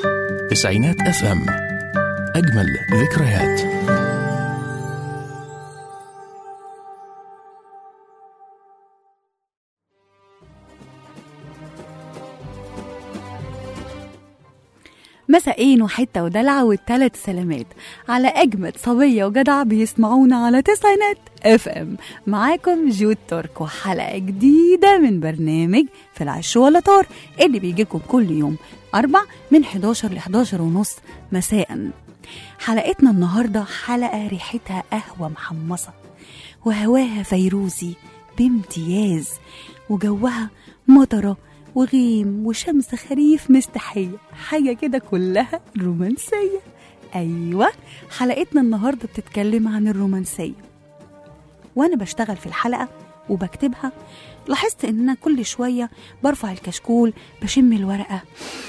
تسعينات اف ام اجمل ذكريات مساءين وحتة ودلع والتلات سلامات على أجمد صبية وجدع بيسمعونا على تسعينات اف ام معاكم جود ترك وحلقة جديدة من برنامج في العش ولا طار اللي بيجيلكم كل يوم أربع من 11 ل 11 ونص مساء حلقتنا النهاردة حلقة ريحتها قهوة محمصة وهواها فيروزي بامتياز وجوها مطرة وغيم وشمس خريف مستحية حاجة كده كلها رومانسية أيوة حلقتنا النهاردة بتتكلم عن الرومانسية وأنا بشتغل في الحلقة وبكتبها لاحظت إن أنا كل شوية برفع الكشكول بشم الورقة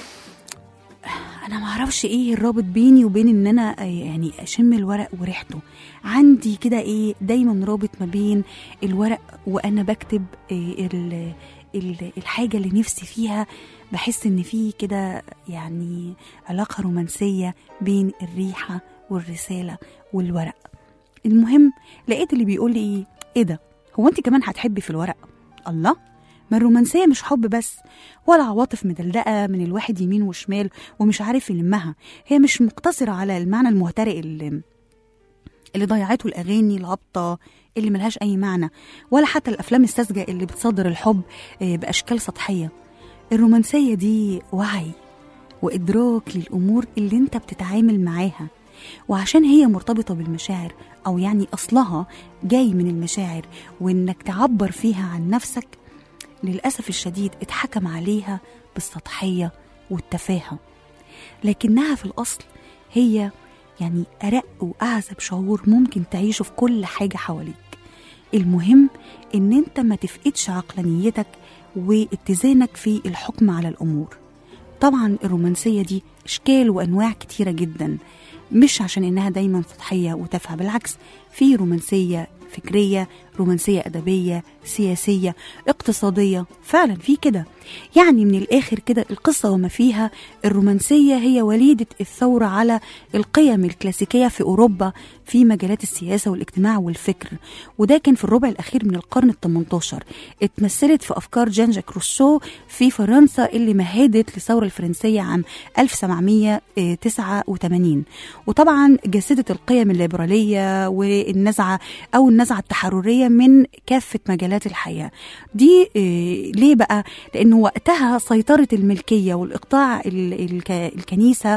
انا ما اعرفش ايه الرابط بيني وبين ان انا يعني اشم الورق وريحته عندي كده ايه دايما رابط ما بين الورق وانا بكتب إيه ال ال الحاجه اللي نفسي فيها بحس ان في كده يعني علاقه رومانسيه بين الريحه والرساله والورق المهم لقيت اللي بيقول لي ايه ايه ده هو انت كمان هتحبي في الورق الله ما الرومانسية مش حب بس ولا عواطف مدلدقة من الواحد يمين وشمال ومش عارف يلمها هي مش مقتصرة على المعنى المهترئ اللي, اللي ضيعته الأغاني الهابطة اللي ملهاش أي معنى ولا حتى الأفلام الساذجة اللي بتصدر الحب بأشكال سطحية الرومانسية دي وعي وإدراك للأمور اللي أنت بتتعامل معاها وعشان هي مرتبطة بالمشاعر أو يعني أصلها جاي من المشاعر وإنك تعبر فيها عن نفسك للأسف الشديد اتحكم عليها بالسطحية والتفاهة لكنها في الأصل هي يعني أرق وأعذب شعور ممكن تعيشه في كل حاجة حواليك المهم إن أنت ما تفقدش عقلانيتك واتزانك في الحكم على الأمور طبعا الرومانسية دي أشكال وأنواع كتيرة جدا مش عشان إنها دايما سطحية وتافهة بالعكس في رومانسية فكرية رومانسية أدبية سياسية اقتصادية فعلا في كده يعني من الآخر كده القصة وما فيها الرومانسية هي وليدة الثورة على القيم الكلاسيكية في أوروبا في مجالات السياسة والاجتماع والفكر وده كان في الربع الأخير من القرن ال 18 اتمثلت في أفكار جان جاك روسو في فرنسا اللي مهدت للثورة الفرنسية عام 1789 وطبعا جسدت القيم الليبرالية والنزعة أو النزعة التحررية من كافة مجالات الحياة دي إيه ليه بقى؟ لأنه وقتها سيطرة الملكية والإقطاع الكنيسة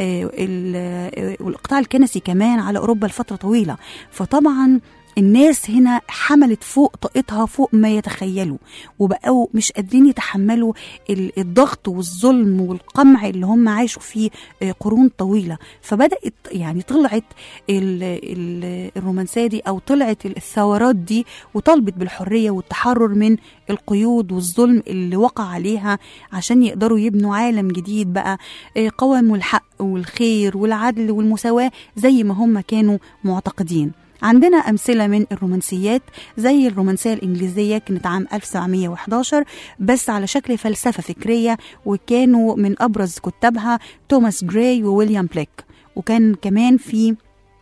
إيه والإقطاع الكنسي كمان على أوروبا لفترة طويلة فطبعا الناس هنا حملت فوق طاقتها فوق ما يتخيلوا وبقوا مش قادرين يتحملوا الضغط والظلم والقمع اللي هم عاشوا فيه قرون طويلة فبدأت يعني طلعت ال ال الرومانسية دي أو طلعت الثورات دي وطالبت بالحرية والتحرر من القيود والظلم اللي وقع عليها عشان يقدروا يبنوا عالم جديد بقى قوام الحق والخير والعدل والمساواة زي ما هم كانوا معتقدين عندنا أمثلة من الرومانسيات زي الرومانسية الإنجليزية كانت عام 1911 بس على شكل فلسفة فكرية وكانوا من أبرز كتابها توماس جراي وويليام بليك وكان كمان في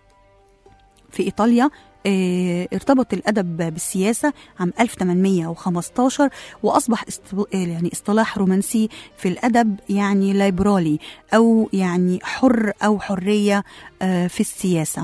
في إيطاليا اه ارتبط الادب بالسياسه عام 1815 واصبح يعني اصطلاح رومانسي في الادب يعني ليبرالي او يعني حر او حريه اه في السياسه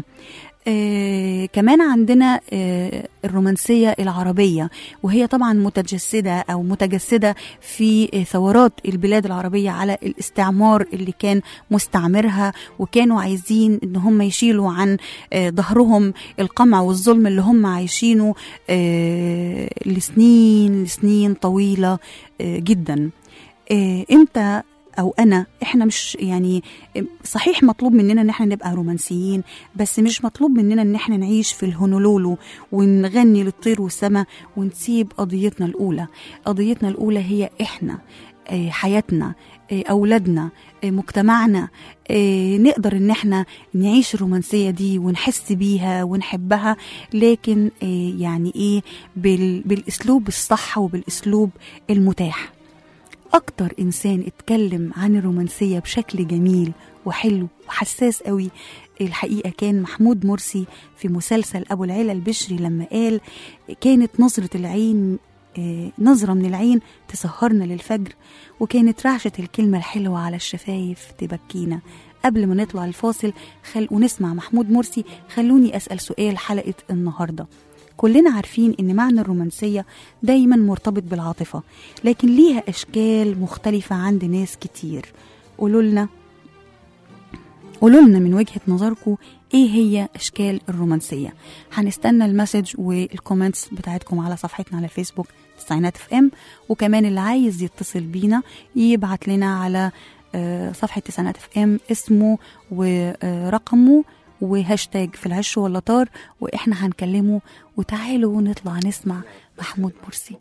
آه كمان عندنا آه الرومانسية العربية وهي طبعا متجسدة أو متجسدة في آه ثورات البلاد العربية على الاستعمار اللي كان مستعمرها وكانوا عايزين إن هم يشيلوا عن آه ظهرهم القمع والظلم اللي هم عايشينه آه لسنين لسنين طويلة آه جدا آه امتى او انا احنا مش يعني صحيح مطلوب مننا ان احنا نبقى رومانسيين بس مش مطلوب مننا ان احنا نعيش في الهونولولو ونغني للطير والسماء ونسيب قضيتنا الاولى قضيتنا الاولى هي احنا حياتنا اولادنا مجتمعنا نقدر ان احنا نعيش الرومانسيه دي ونحس بيها ونحبها لكن يعني ايه بالاسلوب الصح وبالاسلوب المتاح أكتر إنسان اتكلم عن الرومانسية بشكل جميل وحلو وحساس قوي الحقيقة كان محمود مرسي في مسلسل أبو العلا البشري لما قال كانت نظرة العين آه، نظرة من العين تسهرنا للفجر وكانت رعشة الكلمة الحلوة على الشفايف تبكينا قبل ما نطلع الفاصل خل... ونسمع محمود مرسي خلوني أسأل سؤال حلقة النهاردة كلنا عارفين ان معنى الرومانسيه دايما مرتبط بالعاطفه لكن ليها اشكال مختلفه عند ناس كتير قولوا لنا قولوا لنا من وجهه نظركم ايه هي اشكال الرومانسيه هنستنى المسج والكومنتس بتاعتكم على صفحتنا على الفيسبوك تسعينات اف ام وكمان اللي عايز يتصل بينا يبعت لنا على آه، صفحه تسعينات اف ام اسمه ورقمه وهاشتاج في العش واللطار واحنا هنكلمه وتعالوا نطلع نسمع محمود مرسي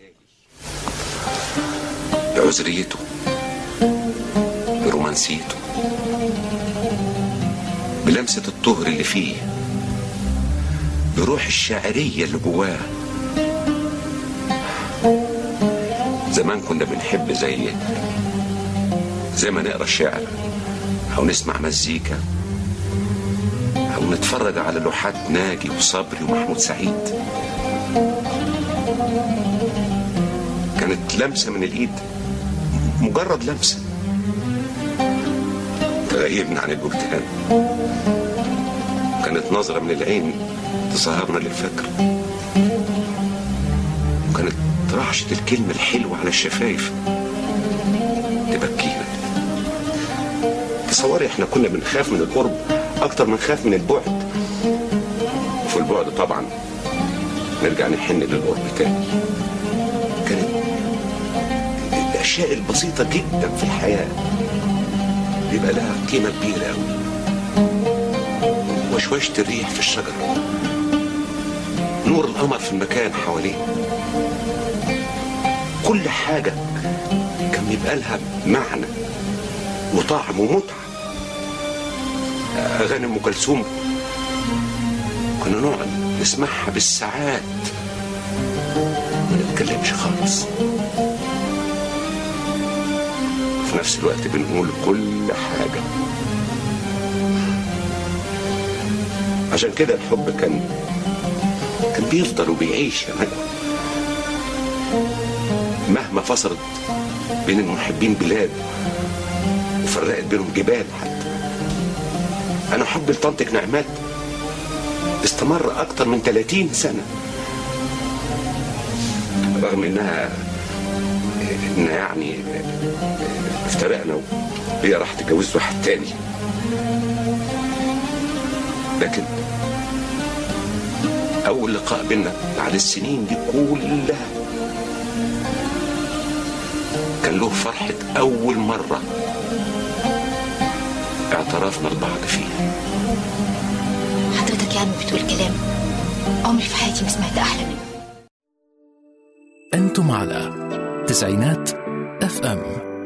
بعذريته برومانسيته بلمسة الطهر اللي فيه بروح الشاعرية اللي جواه زمان كنا بنحب زي زي ما نقرا الشعر او نسمع مزيكا او نتفرج على لوحات ناجي وصبري ومحمود سعيد كانت لمسة من الإيد مجرد لمسة تغيبنا عن البهتان كانت نظرة من العين تسهرنا للفجر وكانت رعشة الكلمة الحلوة على الشفايف تبكينا تصوري احنا كنا بنخاف من القرب اكتر من خاف من البعد وفي البعد طبعا نرجع نحن للقرب تاني كانت الاشياء البسيطة جدا في الحياة بيبقى لها قيمة كبيرة قوي وشوشة الريح في الشجر نور القمر في المكان حواليه كل حاجة كان بيبقى لها معنى وطعم ومتعة أغاني أم كلثوم كنا نقعد نسمعها بالساعات ما نتكلمش خالص في نفس الوقت بنقول كل حاجة عشان كده الحب كان كان بيفضل وبيعيش يا نجوى مهما فصلت بين المحبين بلاد وفرقت بينهم جبال حتى انا حب لطنطك نعمات استمر اكتر من 30 سنة رغم انها ان يعني افترقنا وهي راح تتجوز واحد تاني لكن اول لقاء بينا بعد السنين دي كلها كان له فرحة أول مرة اعترفنا لبعض فيها حضرتك يعني بتقول كلام عمري في حياتي ما سمعت احلى منه أنتم على تسعينات اف ام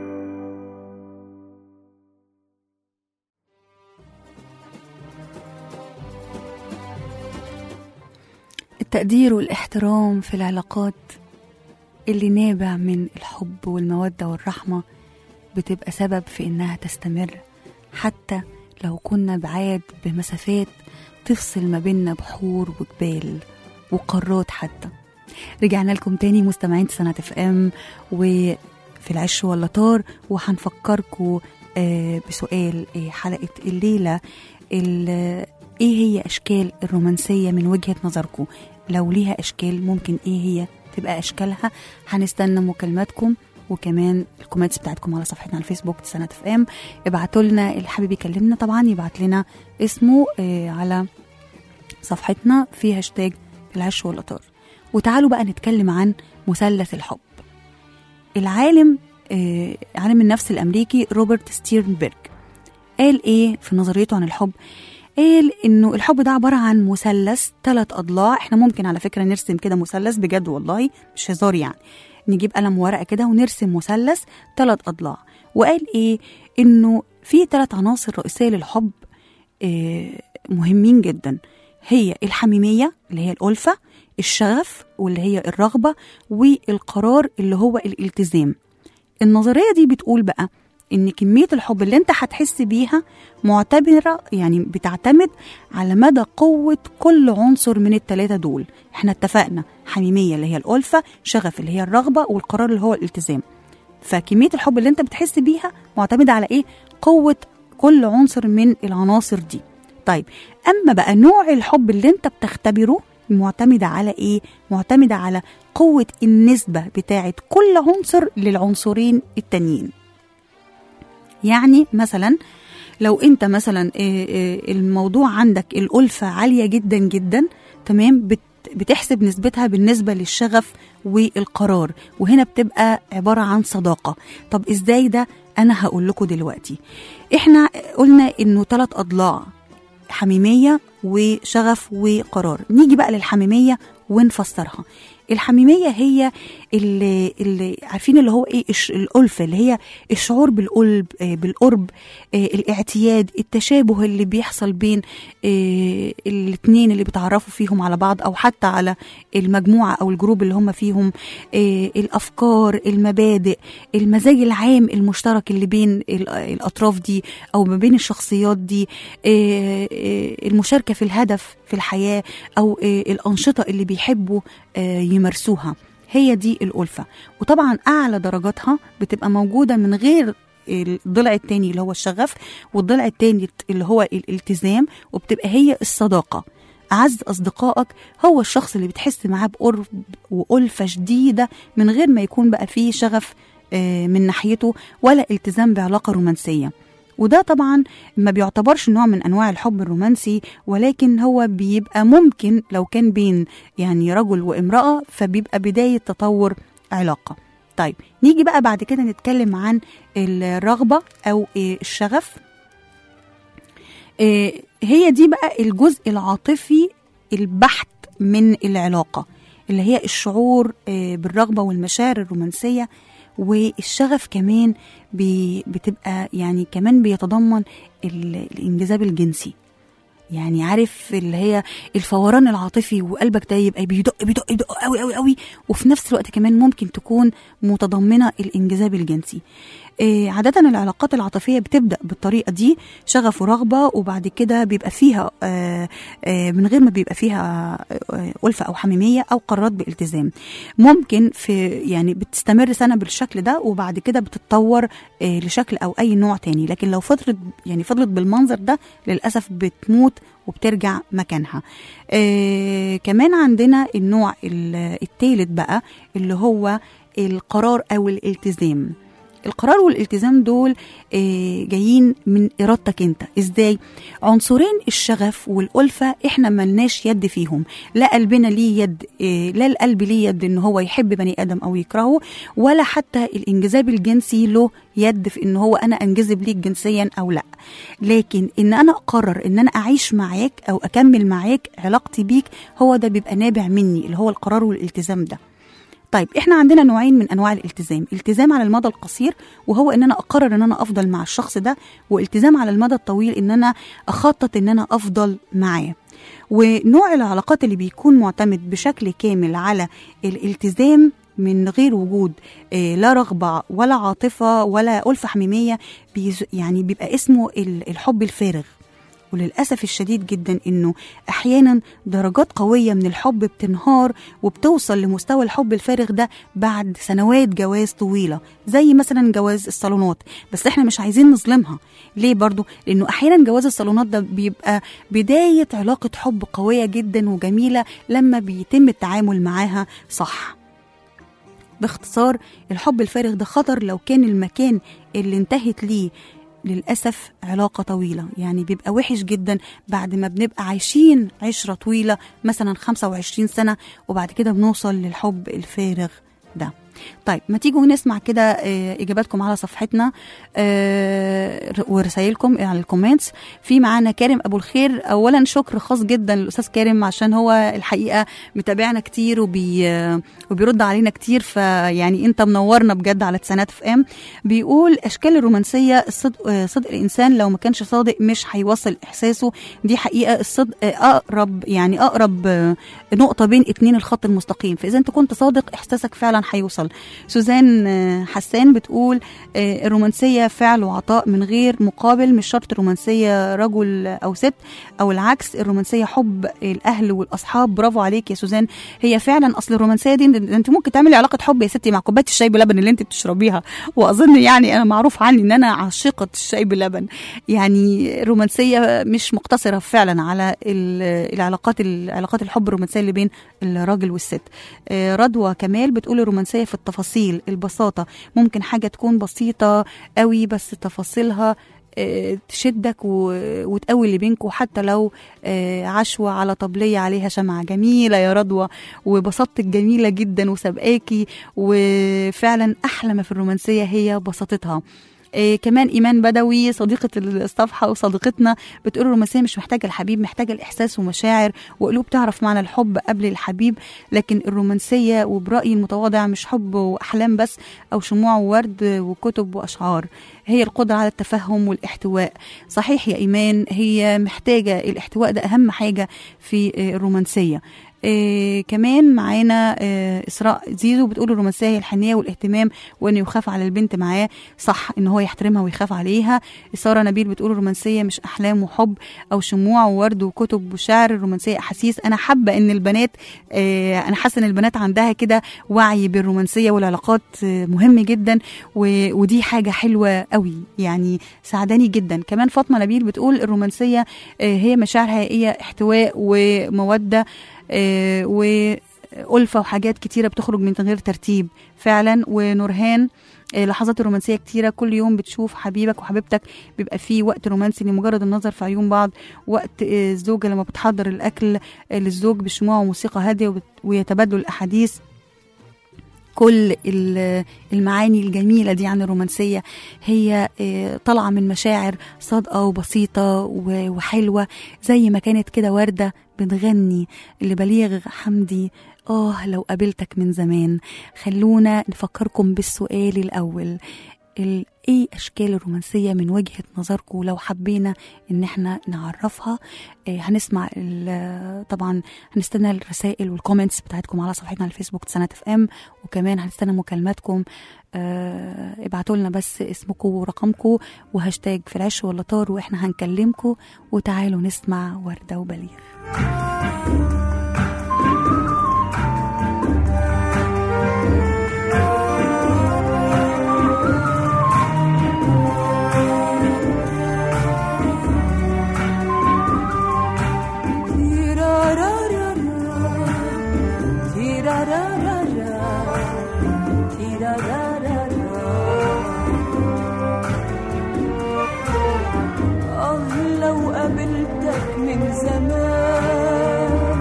التقدير والاحترام في العلاقات اللي نابع من الحب والمودة والرحمة بتبقى سبب في إنها تستمر حتى لو كنا بعاد بمسافات تفصل ما بيننا بحور وجبال وقارات حتى رجعنا لكم تاني مستمعين سنة اف ام وفي العش ولا طار وهنفكركم آه، بسؤال آه، حلقة الليلة ال- ايه هي اشكال الرومانسية من وجهة نظركم لو ليها اشكال ممكن ايه هي تبقى اشكالها هنستنى مكالماتكم وكمان الكومنتس بتاعتكم على صفحتنا على الفيسبوك تسانات اف ام ابعتوا لنا اللي حابب يكلمنا طبعا يبعت لنا اسمه آه، على صفحتنا في هاشتاج العش والقطار وتعالوا بقى نتكلم عن مثلث الحب العالم آه، عالم النفس الامريكي روبرت ستيرنبرج قال ايه في نظريته عن الحب قال انه الحب ده عباره عن مثلث ثلاث اضلاع احنا ممكن على فكره نرسم كده مثلث بجد والله مش هزار يعني نجيب قلم ورقه كده ونرسم مثلث ثلاث اضلاع وقال ايه انه في ثلاث عناصر رئيسيه للحب آه، مهمين جدا هي الحميميه اللي هي الالفه الشغف واللي هي الرغبه والقرار اللي هو الالتزام النظريه دي بتقول بقى ان كميه الحب اللي انت هتحس بيها معتبره يعني بتعتمد على مدى قوه كل عنصر من الثلاثه دول احنا اتفقنا حميميه اللي هي الالفه شغف اللي هي الرغبه والقرار اللي هو الالتزام فكميه الحب اللي انت بتحس بيها معتمده على ايه قوه كل عنصر من العناصر دي طيب اما بقى نوع الحب اللي انت بتختبره معتمده على ايه معتمده على قوه النسبه بتاعه كل عنصر للعنصرين التانيين يعني مثلا لو انت مثلا آه، آه، الموضوع عندك الألفة عالية جدا جدا تمام بت بتحسب نسبتها بالنسبة للشغف والقرار وهنا بتبقى عبارة عن صداقة طب ازاي ده انا هقول لكم دلوقتي احنا قلنا انه ثلاث اضلاع حميمية وشغف وقرار نيجي بقى للحميمية ونفسرها الحميمية هي اللي, اللي عارفين اللي هو ايه الش- الألفة اللي هي الشعور بالقلب آه، بالقرب آه، الاعتياد التشابه اللي بيحصل بين آه، الاتنين اللي بيتعرفوا فيهم على بعض أو حتى على المجموعة أو الجروب اللي هم فيهم آه، الأفكار المبادئ المزاج العام المشترك اللي بين ال- الأطراف دي أو ما بين الشخصيات دي آه، آه، المشاركة في الهدف في الحياة أو آه، الأنشطة اللي بيحبوا آه، يمارسوها هي دي الألفة وطبعا أعلى درجاتها بتبقى موجودة من غير الضلع التاني اللي هو الشغف والضلع التاني اللي هو الالتزام وبتبقى هي الصداقة أعز أصدقائك هو الشخص اللي بتحس معاه بقرب وألفة شديدة من غير ما يكون بقى فيه شغف آه، من ناحيته ولا التزام بعلاقة رومانسية وده طبعا ما بيعتبرش نوع من انواع الحب الرومانسي ولكن هو بيبقى ممكن لو كان بين يعني رجل وامراه فبيبقى بدايه تطور علاقه طيب نيجي بقى بعد كده نتكلم عن الرغبه او إيه الشغف إيه هي دي بقى الجزء العاطفي البحت من العلاقه اللي هي الشعور إيه بالرغبه والمشاعر الرومانسيه والشغف كمان بي بتبقى يعني كمان بيتضمن ال- الانجذاب الجنسي يعني عارف اللي هي الفوران العاطفي وقلبك ده يبقى بيدق بيدق بيدق قوي قوي قوي وفي نفس الوقت كمان ممكن تكون متضمنه الانجذاب الجنسي آه، عادة العلاقات العاطفية بتبدأ بالطريقة دي شغف ورغبة وبعد كده بيبقى فيها آه، آه، من غير ما بيبقى فيها آه، ألفة أو حميمية أو قرارات بالالتزام ممكن في يعني بتستمر سنة بالشكل ده وبعد كده بتتطور آه، لشكل أو أي نوع تاني لكن لو فضلت يعني فضلت بالمنظر ده للأسف بتموت وبترجع مكانها آه كمان عندنا النوع ال- التالت بقى اللي هو القرار أو الالتزام القرار والالتزام دول آه، جايين من ارادتك انت ازاي عنصرين الشغف والالفه احنا ملناش يد فيهم لا قلبنا ليه يد آه، لا القلب ليه يد ان هو يحب بني ادم او يكرهه ولا حتى الانجذاب الجنسي له يد في ان هو انا انجذب ليك جنسيا او لا لكن ان انا اقرر ان انا اعيش معاك او اكمل معاك علاقتي بيك هو ده بيبقى نابع مني اللي هو القرار والالتزام ده طيب احنا عندنا نوعين من انواع الالتزام التزام على المدى القصير وهو ان انا اقرر ان انا افضل مع الشخص ده والتزام على المدى الطويل ان انا اخطط ان انا افضل معاه ونوع العلاقات اللي بيكون معتمد بشكل كامل على الالتزام من غير وجود آه، لا رغبة ولا عاطفة ولا ألفة حميمية بيز- يعني بيبقى اسمه ال- الحب الفارغ وللأسف الشديد جدا إنه أحيانا درجات قوية من الحب بتنهار وبتوصل لمستوى الحب الفارغ ده بعد سنوات جواز طويلة زي مثلا جواز الصالونات بس احنا مش عايزين نظلمها ليه برضو لأنه أحيانا جواز الصالونات ده بيبقى بداية علاقة حب قوية جدا وجميلة لما بيتم التعامل معاها صح باختصار الحب الفارغ ده خطر لو كان المكان اللي انتهت ليه للأسف علاقة طويلة يعني بيبقى وحش جدا بعد ما بنبقى عايشين عشرة طويلة مثلا 25 سنة وبعد كده بنوصل للحب الفارغ ده طيب ما تيجوا نسمع كده آه، اجاباتكم على صفحتنا آه، ورسائلكم على الكومنتس في معانا كارم ابو الخير اولا شكر خاص جدا للاستاذ كارم عشان هو الحقيقه متابعنا كتير وبي آه، وبيرد علينا كتير فيعني انت منورنا بجد على تسانات اف ام بيقول اشكال الرومانسيه الصدق آه، صدق الانسان لو ما كانش صادق مش هيوصل احساسه دي حقيقه الصدق آه، اقرب يعني اقرب آه، نقطه بين اتنين الخط المستقيم فاذا انت كنت صادق احساسك فعلا هيوصل بيحصل سوزان آه، حسان بتقول آه، الرومانسيه فعل وعطاء من غير مقابل مش شرط رومانسيه رجل او ست او العكس الرومانسيه حب الاهل والاصحاب برافو عليك يا سوزان هي فعلا اصل الرومانسيه دي ده انت ممكن تعملي علاقه حب يا ستي مع كوبايه الشاي بلبن اللي انت بتشربيها واظن يعني انا معروف عني ان انا عاشقه الشاي بلبن يعني الرومانسيه مش مقتصره فعلا على ال- العلاقات العلاقات الحب الرومانسيه اللي بين الراجل والست آه، رضوى كمال بتقول الرومانسيه في التفاصيل البساطه ممكن حاجه تكون بسيطه قوي بس تفاصيلها آه، تشدك و- وتقوي اللي بينكوا حتى لو آه، عشوة على طبلية عليها شمعة جميلة يا رضوى وبساطتك جميلة جدا وسابقاكي وفعلا أحلى ما في الرومانسية هي بساطتها إيه كمان ايمان بدوي صديقه الصفحه وصديقتنا بتقول الرومانسيه مش محتاجه الحبيب محتاجه الاحساس ومشاعر وقلوب تعرف معنى الحب قبل الحبيب لكن الرومانسيه وبرايي المتواضع مش حب واحلام بس او شموع وورد وكتب واشعار هي القدره على التفهم والاحتواء صحيح يا ايمان هي محتاجه الاحتواء ده اهم حاجه في آه، الرومانسيه إيه كمان معانا إيه اسراء زيزو بتقول الرومانسيه هي الحنيه والاهتمام وانه يخاف على البنت معاه صح ان هو يحترمها ويخاف عليها ساره نبيل بتقول الرومانسيه مش احلام وحب او شموع وورد وكتب وشعر الرومانسيه احاسيس انا حابه ان البنات إيه انا حاسه ان البنات عندها كده وعي بالرومانسيه والعلاقات إيه مهم جدا و- ودي حاجه حلوه قوي يعني سعداني جدا كمان فاطمه نبيل بتقول الرومانسيه إيه هي مشاعر حقيقيه احتواء وموده آه، وألفة وحاجات كتيرة بتخرج من غير ترتيب فعلا ونورهان آه، لحظات رومانسية كتيرة كل يوم بتشوف حبيبك وحبيبتك بيبقى فيه وقت رومانسي لمجرد النظر في عيون بعض وقت آه، الزوجة لما بتحضر الأكل آه، للزوج بشموع وموسيقى هادية وبت- ويتبادلوا الأحاديث كل ال- المعاني الجميلة دي عن الرومانسية هي آه، طالعة من مشاعر صادقة وبسيطة و- وحلوة زي ما كانت كده وردة بتغني لبليغ حمدي آه لو قابلتك من زمان خلونا نفكركم بالسؤال الأول ال- ايه اشكال الرومانسيه من وجهه نظركم لو حبينا ان احنا نعرفها آه هنسمع ال- طبعا هنستنى الرسائل والكومنتس بتاعتكم على صفحتنا على الفيسبوك تسانات اف ام وكمان هنستنى مكالماتكم آه ابعتوا لنا بس اسمكم ورقمكم وهاشتاج في العش ولا طار واحنا هنكلمكم وتعالوا نسمع ورده وبليغ آه لو قابلتك من زمان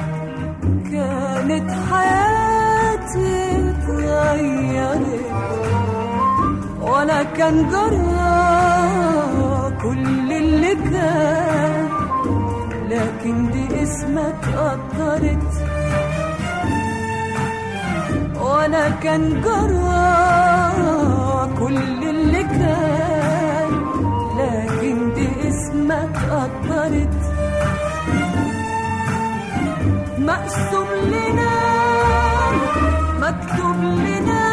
كانت حياتي اتغيرت ولا كان جرى كل اللي كان لكن دي اسمك قدرت وانا كان جرى كل اللي كان لكن دي اسمك قدرت مقسوم لنا مكتوب لنا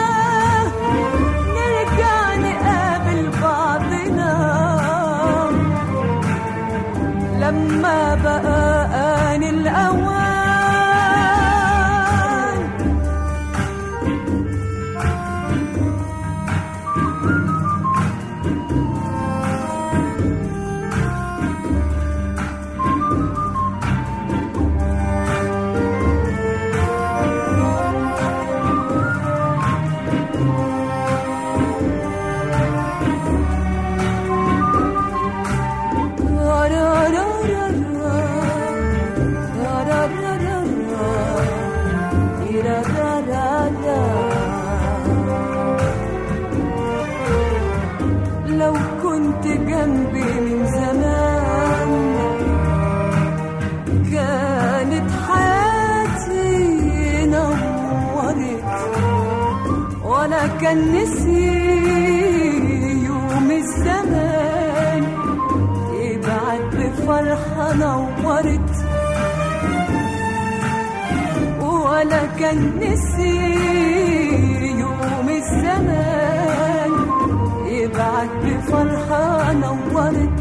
نرجع نقابل بعضنا لما بقى آن الأوان لو كنت جنبي من زمان كانت حياتي نورت ولا كان نسي يوم الزمان يبعد بفرحة نورت ولا كان نسي يوم الزمان يبعت بفرحة نورت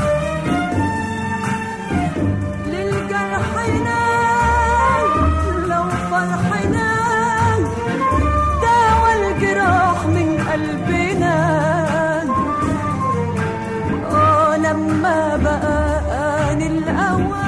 للجرحنا لو فرحنا داوى الجراح من قلبنا آه لما بقى آن الأوان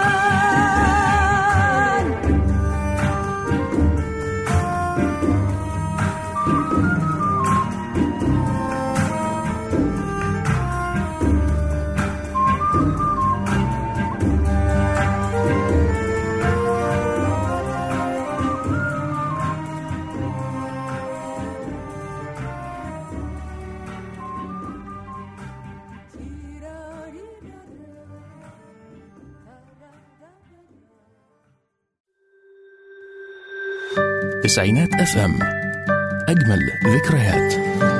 تسعينات اف ام اجمل ذكريات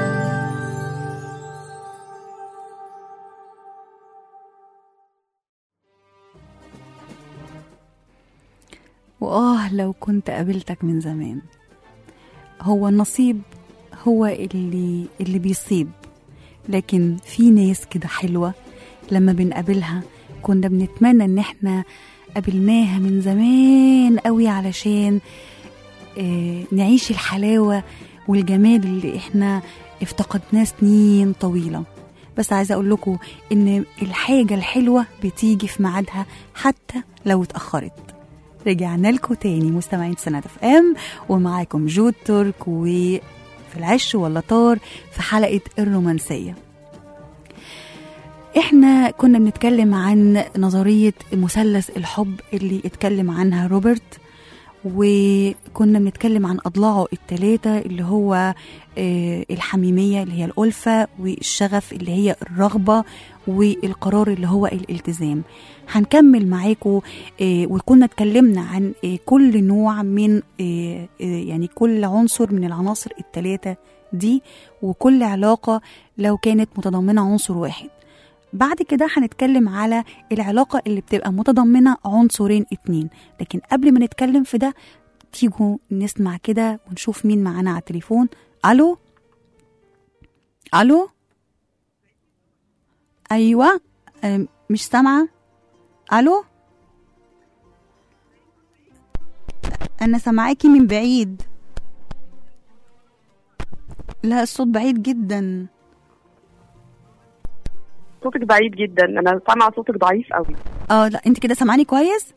وآه لو كنت قابلتك من زمان هو النصيب هو اللي اللي بيصيب لكن في ناس كده حلوة لما بنقابلها كنا بنتمنى ان احنا قابلناها من زمان قوي علشان آه، نعيش الحلاوة والجمال اللي احنا افتقدناه سنين طويلة بس عايزة اقول لكم ان الحاجة الحلوة بتيجي في ميعادها حتى لو اتأخرت رجعنا لكم تاني مستمعين سنة اف ام ومعاكم جود ترك وفي العش ولا طار في حلقة الرومانسية احنا كنا بنتكلم عن نظرية مثلث الحب اللي اتكلم عنها روبرت وكنا بنتكلم عن أضلاعه التلاتة اللي هو آه، الحميمية اللي هي الألفة والشغف اللي هي الرغبة والقرار اللي هو الالتزام هنكمل معاكم آه، وكنا اتكلمنا عن آه، كل نوع من آه، آه، يعني كل عنصر من العناصر التلاتة دي وكل علاقة لو كانت متضمنة عنصر واحد بعد كده هنتكلم على العلاقة اللي بتبقى متضمنة عنصرين اتنين لكن قبل ما نتكلم في ده تيجوا نسمع كده ونشوف مين معانا على التليفون الو الو ايوه أم، مش سامعه الو انا سامعاكي من بعيد لا الصوت بعيد جدا صوتك بعيد جدا انا سامعه صوتك ضعيف قوي اه لا انت كده سامعاني كويس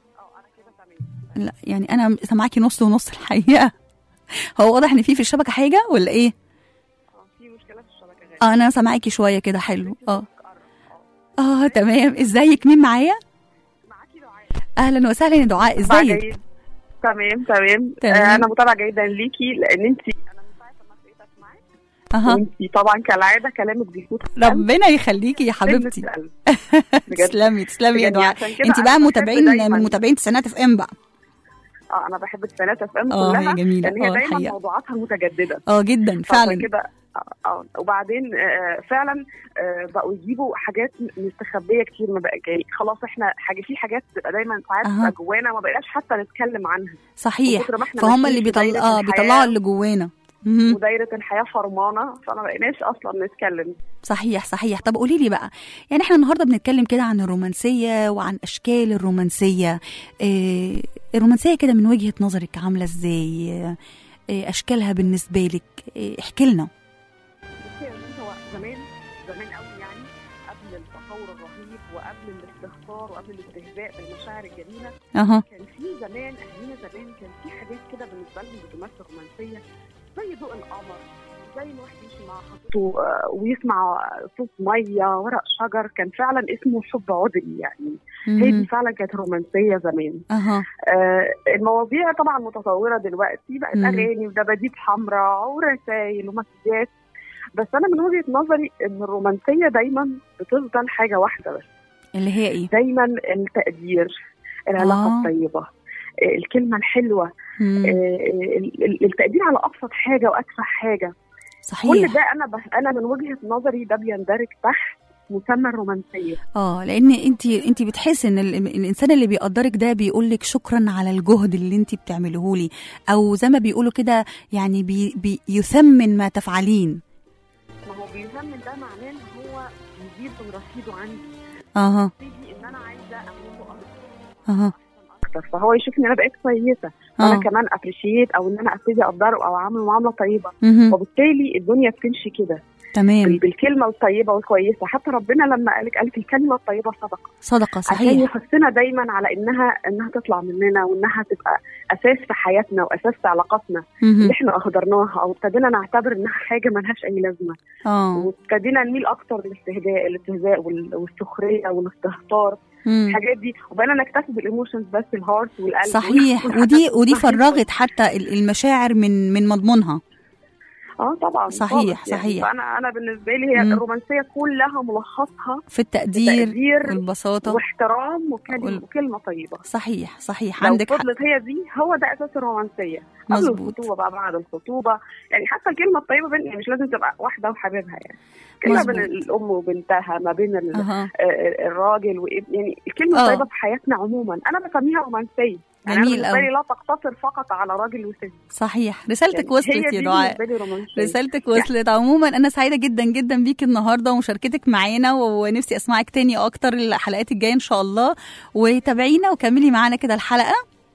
لا يعني انا سامعاكي نص ونص الحقيقه هو واضح ان في في الشبكه حاجه ولا ايه في مشكله في الشبكه غالبا اه انا سامعاكي شويه كده حلو اه اه تمام ازيك مين معايا معاكي دعاء اهلا وسهلا يا دعاء متابعة ازيك جيد. تمام تمام تمام. آه انا متابعه جيدا ليكي لان انت انا من ساعه ما ابتديت اسمعك اها وانت طبعا كالعاده كلامك بيفوت في القلب. ربنا يخليكي يا بيلمس حبيبتي القلب. بجد. تسلمي تسلمي يا يعني دعاء عشان كده انت أنا بقى بحب متابعين دايماً- من متابعين تسعينات اف ام بقى اه انا بحب السنات اف ام آه، هي كلها جميلة. لان آه، هي دايما الحقيقة. موضوعاتها متجدده اه جدا عشان فعلا كده آه، اه وبعدين آه، فعلا آه، بقوا يجيبوا حاجات مستخبيه كتير ما بقى جاي خلاص احنا حاجه في حاجات بتبقى دايما ساعات أها. بتبقى جوانا ما بقيناش حتى نتكلم عنها صحيح من كتر ما احنا فهم ماشيين اللي في دايرة بيطلعوا اه الحياة بيطلعوا اللي جوانا مهم. ودايره الحياه فرمانه فما بقيناش اصلا نتكلم صحيح صحيح طب قولي لي بقى يعني احنا النهارده بنتكلم كده عن الرومانسيه وعن اشكال الرومانسيه إيه الرومانسيه كده من وجهه نظرك عامله ازاي إيه اشكالها بالنسبه لك إيه احكي لنا بصي يا نور، هو زمان زمان قوي يعني قبل التطور الرهيب وقبل الاستهتار وقبل الاستهزاء بالمشاعر الجميله اها كان في زمان اهالينا زمان كان في حاجات كده بالنسبه لهم بتمثل رومانسيه زي ضوء القمر زي ان واحد يمشي مع خطيبته آه، ويسمع صوت ميه ورق شجر كان فعلا اسمه حب عذري يعني هي دي مهم. فعلا كانت رومانسيه زمان اها آه، المواضيع طبعا متطوره دلوقتي بقت مم. اغاني ودباديب حمراء ورسائل ومسجات بس انا من وجهه نظري ان الرومانسيه دايما بتفضل حاجه واحده بس اللي هي ايه دايما التقدير العلاقه آه. الطيبه آه، الكلمه الحلوه مم. آه، ال- ال- التقدير على ابسط حاجه واتفه حاجه كل صحيح ده انا بس انا من وجهه نظري ده بيندرج تحت مسمى الرومانسيه اه لان انت انت بتحسي ان ال- الانسان اللي بيقدرك ده بيقول لك شكرا على الجهد اللي انت بتعمله لي او زي ما بيقولوا كده يعني بي بيثمن ما تفعلين ما هو بيثمن ده معناه ان هو بيزيد من رصيده عندي اها يجي ان انا عايزه اعمل له اكتر اها اكتر فهو يشوف ان انا بقيت كويسه وانا اه كمان ابريشيت او ان انا ابتدي اقدره او اعمل معامله طيبه مهم. وبالتالي الدنيا بتمشي كده تمام بال- بالكلمه الطيبه والكويسه حتى ربنا لما قالك قالك الكلمه الطيبه صدقه صدقه عشان صحيح يحثنا دايما على انها انها تطلع مننا وانها تبقى اساس في حياتنا واساس في علاقاتنا مهم. اللي احنا اهدرناها او ابتدينا نعتبر انها حاجه ملهاش اي لازمه اه وابتدينا نميل اكتر للاستهزاء الاستهزاء وال- والسخريه والاستهتار مم. الحاجات دي وبقينا نكتفي بالايموشنز بس الهارت والقلب صحيح والحاجات ودي ودي ما فيش فرغت حتى ال- المشاعر من من مضمونها اه طبعا صحيح، خالص يعني. صحيح. فانا انا بالنسبه لي هي مم. الرومانسيه كلها ملخصها في التقدير تقدير والبساطه واحترام وكلمه وال- وكلمه طيبه صحيح صحيح لو عندك حق فضلت هي دي هو ده اساس الرومانسيه قبل مظبوط الخطوبه بقى بعد الخطوبه يعني حتى الكلمه الطيبه بين يعني مش لازم تبقى واحده وحبيبها يعني كلمه مظبوط. بين الام وبنتها ما بين ال- اها آه، الراجل وابن يعني الكلمه آه. الطيبه في حياتنا عموما انا بسميها رومانسيه يعني انا جميل بالنسبه أوي. لي لا تقتصر فقط على راجل وست صحيح رسالتك يعني وصلت هي يا دي دعاء بالنسبه لي رومانسيه رسالتك وصلت عموما انا سعيده جدا جدا بيكي النهارده ومشاركتك معانا ونفسي اسمعك تاني اكتر الحلقات الجايه ان شاء الله وتابعينا وكملي معانا كده الحلقه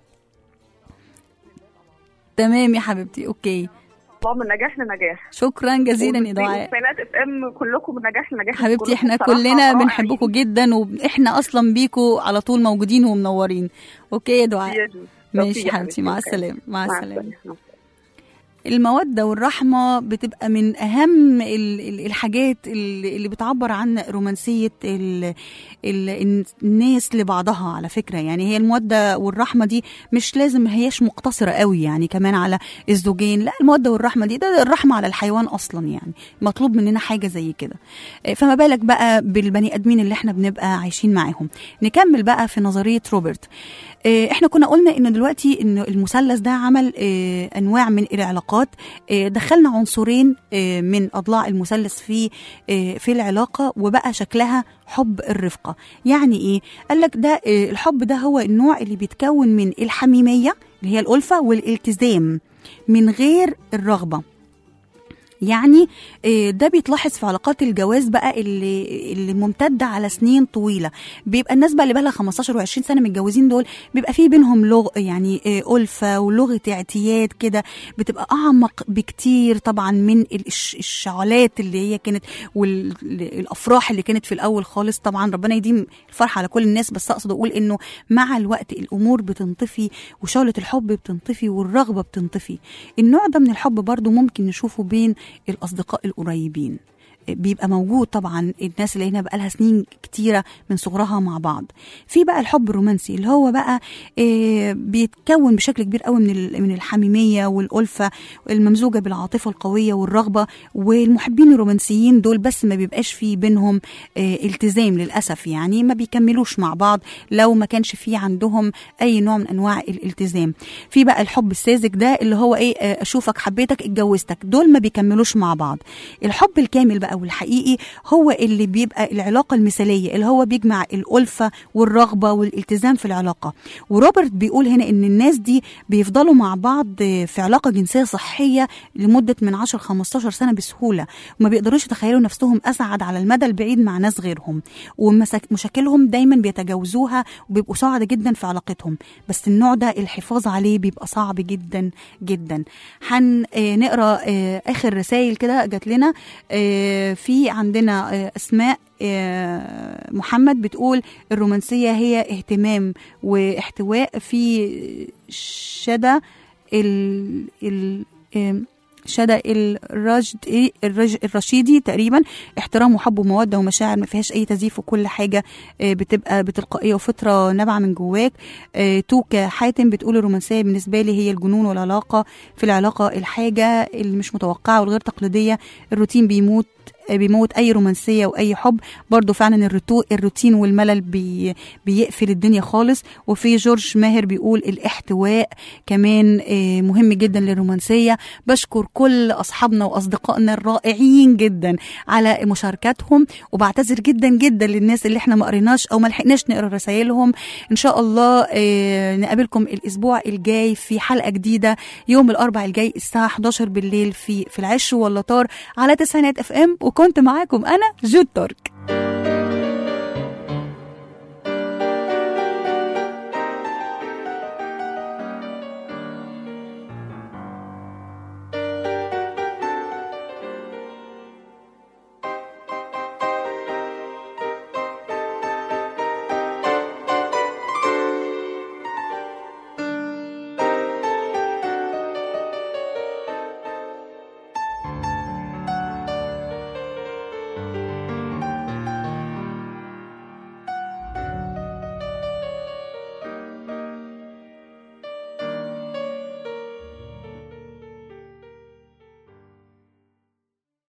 تمام يا حبيبتي اوكي الله من نجاح لنجاح شكرا جزيلا يا دعاء قناه اف ام كلكم من نجاح لنجاح حبيبتي كلكم احنا بصراحة كلنا رائعين. بنحبكم جدا واحنا اصلا بيكوا على طول موجودين ومنورين اوكي يا دعاء يا جوز. ماشي توفيق يا حبيبتي مع أوكي. السلامه مع مع السلامه السلامه المودة والرحمة بتبقى من أهم ال- ال- الحاجات اللي اللي بتعبر عن رومانسية ال ال الناس لبعضها على فكرة يعني هي المودة والرحمة دي مش لازم ما هياش مقتصرة قوي يعني كمان على الزوجين لا المودة والرحمة دي ده الرحمة على الحيوان أصلا يعني مطلوب مننا حاجة زي كده آه، فما بالك بقى بالبني آدمين اللي احنا بنبقى عايشين معاهم نكمل بقى في نظرية روبرت آه، احنا كنا قلنا ان دلوقتي ان المثلث ده عمل آه، انواع من العلاقات آه، دخلنا عنصرين آه، من اضلاع المثلث في آه، في العلاقه وبقى شكلها حب الرفقه يعني ايه قال لك ده آه، الحب ده هو النوع اللي بيتكون من الحميميه اللي هي الالفه والالتزام من غير الرغبه يعني آه، ده بيتلاحظ في علاقات الجواز بقى اللي اللي ممتده على سنين طويله بيبقى الناس بقى اللي بقى لها 15 و20 سنه متجوزين دول بيبقى في بينهم لغ يعني آه، ألفة ولغة اعتياد كده بتبقى أعمق بكتير طبعا من الش- الشعلات اللي هي كانت والأفراح اللي كانت في الأول خالص طبعا ربنا يديم الفرحة على كل الناس بس أقصد أقول إنه مع الوقت الأمور بتنطفي وشعلة الحب بتنطفي والرغبة بتنطفي النوع ده من الحب برضو ممكن نشوفه بين الأصدقاء القريبين بيبقى موجود طبعا الناس اللي هنا بقى لها سنين كتيره من صغرها مع بعض في بقى الحب الرومانسي اللي هو بقى آه، بيتكون بشكل كبير قوي من ال- من الحميميه والالفه الممزوجه بالعاطفه القويه والرغبه والمحبين الرومانسيين دول بس ما بيبقاش في بينهم آه، التزام للاسف يعني ما بيكملوش مع بعض لو ما كانش في عندهم اي نوع من انواع الالتزام في بقى الحب الساذج ده اللي هو ايه آه، اشوفك حبيتك اتجوزتك دول ما بيكملوش مع بعض الحب الكامل بقى والحقيقي هو اللي بيبقى العلاقه المثاليه اللي هو بيجمع الالفه والرغبه والالتزام في العلاقه وروبرت بيقول هنا ان الناس دي بيفضلوا مع بعض آه، في علاقه جنسيه صحيه لمده من 10 15 سنه بسهوله وما بيقدروش يتخيلوا نفسهم اسعد على المدى البعيد مع ناس غيرهم ومشاكلهم دايما بيتجاوزوها وبيبقوا سعداء جدا في علاقتهم بس النوع ده الحفاظ عليه بيبقى صعب جدا جدا هنقرا اخر رسائل كده جات لنا آه، في عندنا آه، اسماء آه، محمد بتقول الرومانسيه هي اهتمام واحتواء في شدى ال ال آم، شدى الرشد إيه؟ الرج الرشيدي تقريبا احترام وحب وموده ومشاعر ما فيهاش اي تزييف وكل حاجه آه، بتبقى بتلقائيه وفطره نابعه من جواك آه، توكا حاتم بتقول الرومانسيه بالنسبه لي هي الجنون والعلاقه في العلاقه الحاجه اللي مش متوقعه والغير تقليديه الروتين بيموت بيموت اي رومانسيه واي حب برضو فعلا الرتو الروتين والملل بي بيقفل الدنيا خالص وفي جورج ماهر بيقول الاحتواء كمان آه، مهم جدا للرومانسيه بشكر كل اصحابنا واصدقائنا الرائعين جدا على مشاركاتهم وبعتذر جدا جدا للناس اللي احنا ما قريناش او ما لحقناش نقرا رسائلهم ان شاء الله آه، نقابلكم الاسبوع الجاي في حلقه جديده يوم الاربع الجاي الساعه 11 بالليل في في العش واللطار على تسعينات اف ام وكنت معاكم انا جود ترك